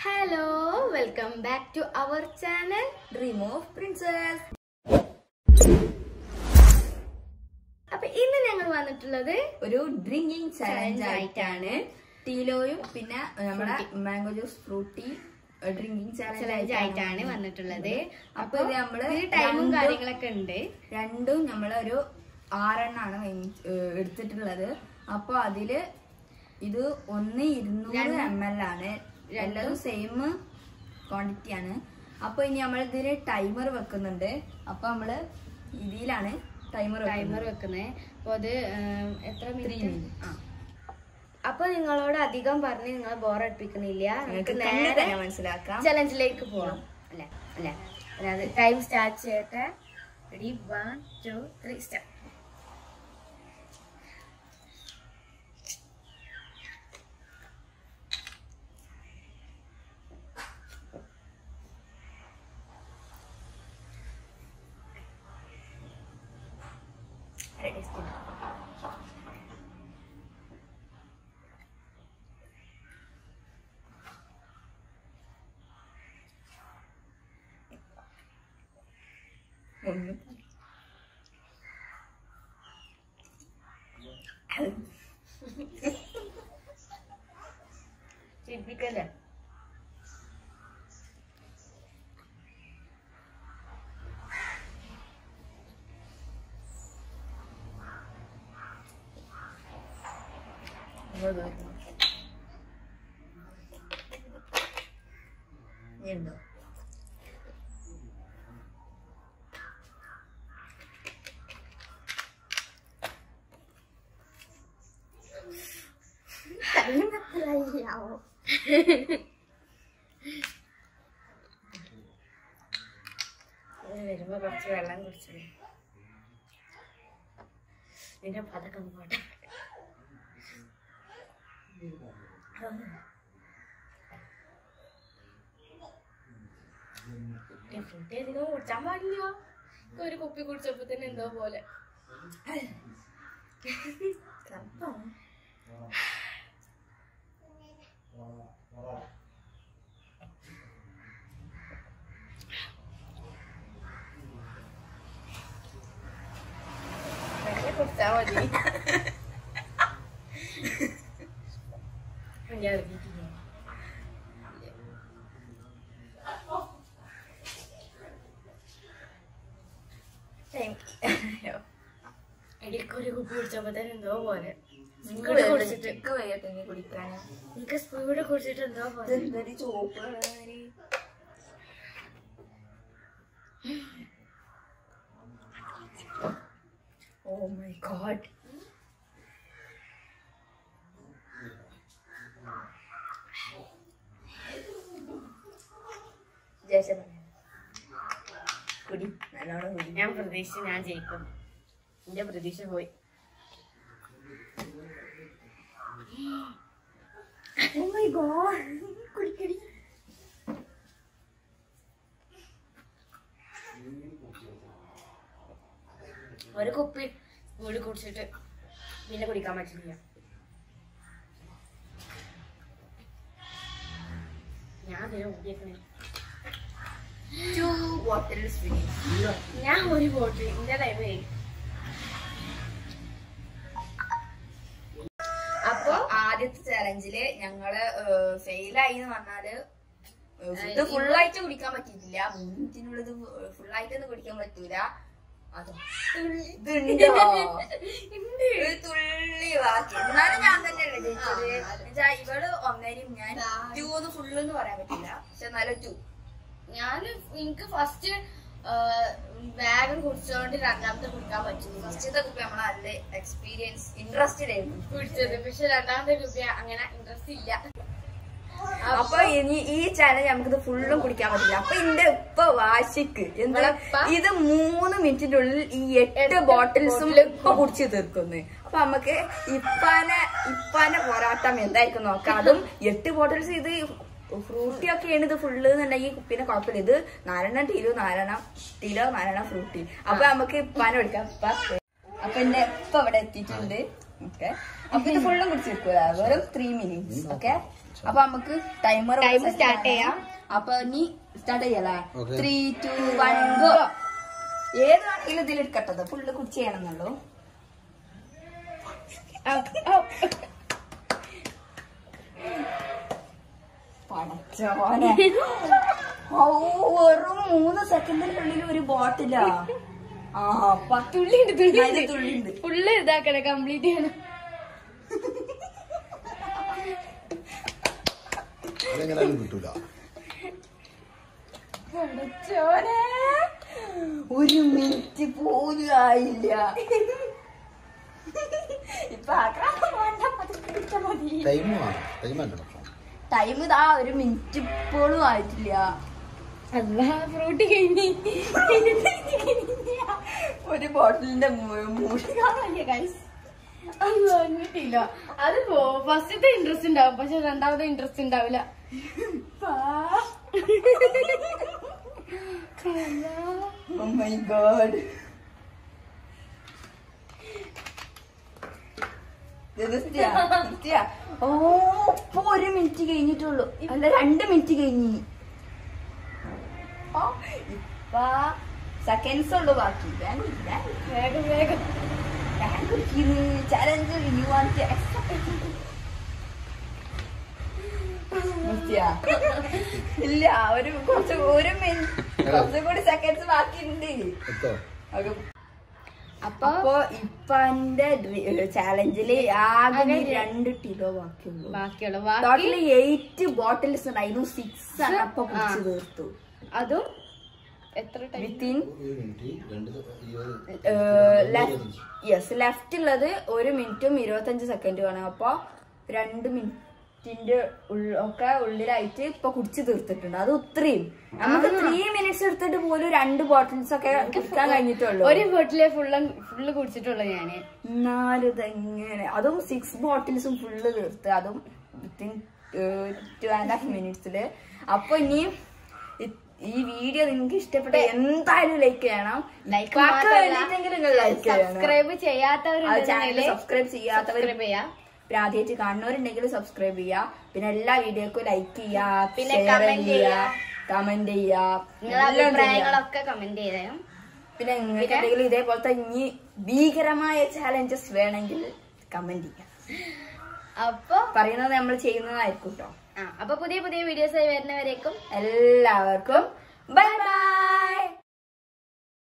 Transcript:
Hello welcome back to our channel dream of princess അപ്പൊ ഇന്ന് ഞങ്ങൾ വന്നിട്ടുള്ളത് ഒരു ഡ്രിങ്കിങ് ചാലഞ്ച് Challenge ആയിട്ടാണ് ടീലോയും പിന്നെ നമ്മുടെ mango juice Frooti drinking challenge challenge ആയിട്ടാണ് വന്നിട്ടുള്ളത് അപ്പൊ ഇത് നമ്മള് ടൈമും രണ്ടും- കാര്യങ്ങളൊക്കെ ഉണ്ട് രണ്ടും നമ്മളൊരു ആറെണ്ണാണ് വാങ്ങി- ഏഹ് എടുത്തിട്ടുള്ളത് അപ്പൊ അതില് ഇത് ഒന്ന് ഇരുന്നൂറ് എം എൽ ആണ് രണ്ടും സെയിം ക്വാണ്ടിറ്റി ആണ് അപ്പൊ ഇനി നമ്മൾ ഇതിന് ടൈമർ വെക്കുന്നുണ്ട് അപ്പൊ നമ്മള് ഇതിലാണ് ടൈമർ ടൈമർ വെക്കുന്നത് അപ്പൊ അത് ഉം, എത്ര Three മിനിറ്റ് minutes. ആ അപ്പൊ നിങ്ങളോട് അധികം പറഞ്ഞ് നിങ്ങൾ ബോറടിപ്പിക്കുന്നില്ല നമുക്ക് നേരെ തന്നെ മനസ്സിലാക്കാം ചലഞ്ചിലേക്ക് പോവാം അല്ല അല്ല അതായത് ടൈം സ്റ്റാർട്ട് ചെയ്യട്ടെ ready one two three start ഒന്ന് ചിരിപ്പിക്കല്ലേ ഉണ്ടോ വരുമ്പോ കുറച്ച് വെള്ളം കുടിച്ചു നിന്റെ പതക്കം പോട്ടെ ഫ്രൂട്ടി അധികം കുടിച്ചാൻ പാടില്ല ഇപ്പൊ ഒരു കുപ്പി കുടിച്ചപ്പോ തന്നെ എന്തോ പോലെ വെള്ളം കുടിച്ചാ മതി ഞാൻ ഇറങ്ങിയിട്ടില്ല. ഇടയ്ക്കൊരു കുപ്പി കുടിച്ചപ്പോ തന്നെ എന്തോ പോലെ സ്പീഡ് കുടിച്ചിട്ട് എനിക്ക് വയ്യട്ടെ ഇനി കുടിക്കാന് എനിക്ക് സ്പീഡ് കുടിച്ചിട്ട് എന്തോ പോലെ ഇതെന്തൊരു ചോപ്പ് കളറ്. Oh my god. ജയശ കുടി നല്ലോണം കുടി ഞാൻ പ്രതീക്ഷിച്ചു ഞാൻ ജയിക്കും എന്റെ പ്രതീക്ഷ പോയി Oh my god. കുടിക്കടി ഒരു കുപ്പി സ്പീഡ് കുടിച്ചിട്ട് പിന്നെ കുടിക്കാൻ പറ്റില്ല ഞാൻ അതിനെ കുടിയേക്കണേ Two bottles finish. ഞാൻ ഒരു ബോട്ടിൽ എന്റെ ടൈം ആയി അപ്പൊ ആദ്യത്തെ ചലഞ്ചില് ഞങ്ങള് ഫെയിലായി എന്ന് പറഞ്ഞാല് ഇത് ഫുള്ളായിട്ട് കുടിക്കാൻ പറ്റിയിട്ടില്ല മൂന്നിനുള്ളത് ഫുള്ളായിട്ടൊന്നും കുടിക്കാൻ പറ്റൂല അതോ ഇതുണ്ടോ ഒരു തുള്ളി ബാക്കി എന്നാലും ഞാൻ തന്നെയല്ലേ ജയിച്ചത് എന്നുവെച്ചാ ഇവള് ഒന്നേരും ഞാൻ ടൂ ഒന്ന് ഫുള്ള് എന്ന് പറയാൻ പറ്റില്ല പക്ഷെ എന്നാലും ടു ഞാൻ എനിക്ക് ഫസ്റ്റ് വേഗം കുടിച്ചോണ്ട് രണ്ടാമത്തെ കുടിക്കാൻ പറ്റുന്നു ഫസ്റ്റത്തെ കുപ്പി നമ്മളെ നല്ല എക്സ്പീരിയൻസ് ഇൻട്രസ്റ്റഡ് ആയിരുന്നു കുടിച്ചത് പക്ഷെ രണ്ടാമത്തെ കുപ്പി അങ്ങനെ ഇൻട്രസ്റ്റ് ഇല്ല അപ്പൊ ഇനി ഈ ചാനൽ നമുക്കിത് ഫുള്ളും കുടിക്കാൻ പറ്റില്ല അപ്പൊ ഇന്റെ ഉപ്പ വാശിക്ക് എന്താ ഇവിടെ ഉപ്പ ഇത് മൂന്ന് മിനിറ്റിന്റെ ഉള്ളിൽ ഈ എട്ട് എട്ട് ബോട്ടിൽസും bottle ഇപ്പൊ കുടിച്ച് തീർക്കുന്നു അപ്പൊ നമുക്ക് ഇപ്പാനെ ഇപ്പാനെ പോരാട്ടം എന്തായിരിക്കും നോക്കാം അതും എട്ട് ബോട്ടിൽസ് ഇത് ഫ്രൂട്ടി ഒക്കെയാണ് ഇത് ഫുള്ള് എന്നുണ്ടെങ്കിൽ കുപ്പീനെ കുഴപ്പമില്ല ഇത് നാലെണ്ണം ടീലോ നാലെണ്ണം ടീലോ നാലെണ്ണം ഫ്രൂട്ടി അപ്പൊ നമുക്ക് ഇപ്പാനെ വിളിക്കാം ഇപ്പ അപ്പൊ എന്റെ ഇപ്പൊ ഇവിടെ എത്തിയിട്ടുണ്ട് ഓക്കെ അപ്പൊ ഇത് ഫുള്ളും കുടിച്ചിരിക്കുക വെറും ത്രീ മിനിറ്റ്സ് ഓക്കെ അപ്പൊ നമുക്ക് ടൈമർ Timer start ചെയ്യാം. അപ്പൊ ഇനി സ്റ്റാർട്ട് ചെയ്യല്ലേ Okay. Three two one go ഏത് വേണമെങ്കിലും ഇതിൽ എടുക്കട്ടത് ഫുള്ള് കുടിച്ച് ചെയ്യണമെന്നുള്ളൂ പടച്ചോനെ ഔ, വെറും മൂന്ന് സെക്കൻഡിനുള്ളിൽ ഒരു ബോട്ടിലാ ആ പത്ത് തുള്ളിയുണ്ട് അതില് തുള്ളിയുണ്ട്. തുള്ളിയുണ്ട് ഫുള്ള് ഇതാക്കണേ കംപ്ലീറ്റ് ചെയ്യണം അതെങ്ങനെയാലും കിട്ടൂല പടച്ചോനെ ഒരു മിനിറ്റ് പോലും ആയില്ല ഇപ്പൊ ആക്രാന്തം വേണ്ട, പതുക്കെ കുടിച്ചാ മതി. ടൈം വേണം ടൈം അല്ല ഭക്ഷണം ടൈം ഇതാ ഒരു മിനിറ്റ് ഇപ്പോഴും ആയിട്ടില്ല അല്ലാ ഫ്രൂട്ട് കഴിഞ്ഞി ഒരു ബോട്ടിലിന്റെ മൂ- മൂടി കാണാനില്ല ഗൈസ് വന്നിട്ടില്ല അത് ഫസ്റ്റത്തെ ഇൻട്രസ്റ്റ് ഉണ്ടാവും പക്ഷെ രണ്ടാമത്തെ ഇൻട്രസ്റ്റ് ഉണ്ടാവില്ല Oh my god. ഇത് നിത്യ, നിത്യ. ഓ ഇപ്പൊ ഒരു മിനിറ്റ് കഴിഞ്ഞിട്ടുള്ളൂ അല്ല രണ്ട് മിനിറ്റ് കഴിഞ്ഞി ഓ, ഇപ്പൊ സെക്കൻഡ്സ് ഉള്ളു ബാക്കി വേഗം വേഗം ചലഞ്ച് യു വാണ്ട് ഇല്ല ഒരു കുറച്ച് ഒരു മിനിറ്റ് കുറച്ചും കൂടി സെക്കൻഡ്സ് ബാക്കിയുണ്ട് എത്തോ അത് അപ്പൊ അപ്പൊ ഇപ്പൊ എന്റെ ചാലഞ്ചില് ആകെ ആകെ രണ്ട് കിലോ ബാക്കിയുള്ളൂ ബാക്കിയുള്ള ബാക്കി ടോട്ടലി എയ്റ്റ് ബോട്ടിൽസ് ഉണ്ടായിരുന്നു സിക്സ് ആണ് അപ്പൊ കുടിച്ചു ആ. തീർത്തു അതും എത്ര ടൈം വിത്തിൻ ഒരു മിനിറ്റ് രണ്ട് ഇരുപത് യെസ് ലെഫ്റ്റ് ഉള്ളത് ഒരു മിനിറ്റും ഇരുപത്തഞ്ച് സെക്കൻഡും ആണ് അപ്പൊ രണ്ട് മിനിറ്റിന്റെ ഉള്ള- ഒക്കെ ഉള്ളിലായിട്ട് ഇപ്പൊ കുടിച്ചു തീർത്തിട്ടുണ്ട് അത് ഒത്തിരിയും നമുക്ക് ത്രീ മിനിറ്റ്സ് എടുത്തിട്ട് പോലും രണ്ട് ബോട്ടിൽസ് ഒക്കെ കുടിക്കാൻ കഴിഞ്ഞിട്ടുള്ളൂ ഒരു ബോട്ടിലെ ഫുള്ള് ഫുള്ള് കുടിച്ചിട്ടുള്ളൂ ഞാന് എന്നാലും ഇതെങ്ങനെ അതും സിക്സ് ബോട്ടിൽസും ഫുള്ള് തീർത്ത് അതും വിത്തിൻ ടു ആൻഡ് ഹാഫ് മിനിറ്റ്സില് അപ്പൊ ഇനിയും ഇ- ഈ വീഡിയോ നിങ്ങൾക്ക് ഇഷ്ടപ്പെട്ട എന്തായാലും ലൈക്ക് ചെയ്യണം ലൈക്ക് വാക്ക് വേണ്ടിയിട്ടെങ്കിലും നിങ്ങൾ ലൈക്ക് ചെയ്യണം സബ്സ്ക്രൈബ് ചെയ്യാത്തവരുണ്ടെങ്കിൽ സബ്സ്ക്രൈബ് ചെയ്യാത്തവർ സബ്സ്ക്രൈബ് ചെയ്യാം പിന്നെ ആദ്യമായിട്ട് കാണുന്നവരുണ്ടെങ്കിൽ സബ്സ്ക്രൈബ് ചെയ്യാ പിന്നെ എല്ലാ വീഡിയോക്കും ലൈക്ക് ചെയ്യാ പിന്നെ ഷെയർ comment ചെയ്യാ കമന്റ് ചെയ്യാ നിങ്ങളുടെ എല്ലാം ചെയ്യാ. അഭിപ്രായങ്ങളൊക്കെ കമന്റ് ചെയ്തേം പിന്നെ നിങ്ങൾക്ക് എന്തെങ്കിലും ഇതേപോലത്തെ ഇനി ഭീകരമായ ചാലഞ്ചസ് വേണമെങ്കിൽ കമന്റ് ചെയ്യാം അപ്പൊ പറയുന്നത് നമ്മൾ ചെയ്യുന്നതായിരിക്കും കേട്ടോ ആ അപ്പൊ പുതിയ പുതിയ വീഡിയോസ് വരുന്നവരേക്കും എല്ലാവർക്കും ബൈ ബൈ